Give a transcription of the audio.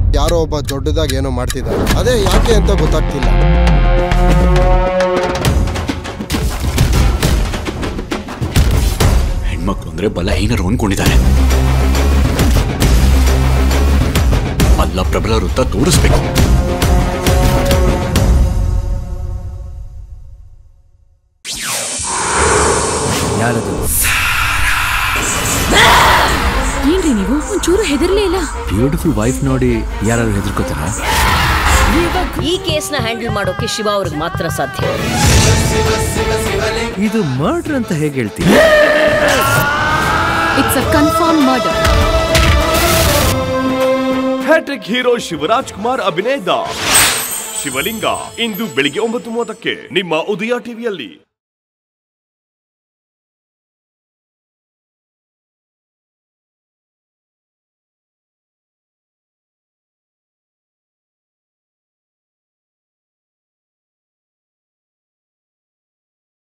ಯಾರೋ ಒಬ್ಬ ದೊಡ್ಡದಾಗಿ ಏನೋ ಮಾಡ್ತಿದ್ದಾರೆ ಅದೇ ಯಾಕೆ ಅಂತ ಗೊತ್ತಾಗ್ತಿಲ್ಲ ಹೆಣ್ಮಕ್ಳು ಅಂದ್ರೆ ಬಲ ಏನಾರು ಅನ್ಕೊಂಡಿದ್ದಾರೆ ಅಲ್ಲ ಪ್ರಬಲ ವೃತ್ತ ತೋರಿಸ್ಬೇಕು ಯಾರದು ಏನ್ರಿ ನೀವು ಒಂಚೂರು ಹೆದರ್ಲೇ ಇಲ್ಲ ಬ್ಯೂಟಿಫುಲ್ ವೈಫ್ ನೋಡಿ ಯಾರು ಹೆದರ್ಕೋತಾರ ಈ ಕೇಸ್ನ ಹ್ಯಾಂಡಲ್ ಮಾಡೋಕೆ ಶಿವ ಅವ್ರಿಗೆ ಮಾತ್ರ ಸಾಧ್ಯ ಇದು ಮರ್ಡರ್ ಅಂತ ಹೇಗೆ ಹೇಳ್ತೀನಿ it's a confirm murder hat-trick hero Shivaraj Kumar ಅಭಿನಯದ ಶಿವಲಿಂಗ ಇಂದು ಬೆಳಿಗ್ಗೆ ಒಂಬತ್ತು ಮೂವತ್ತಕ್ಕೆ ನಿಮ್ಮ ಉದಯ ಟಿವಿಯಲ್ಲಿ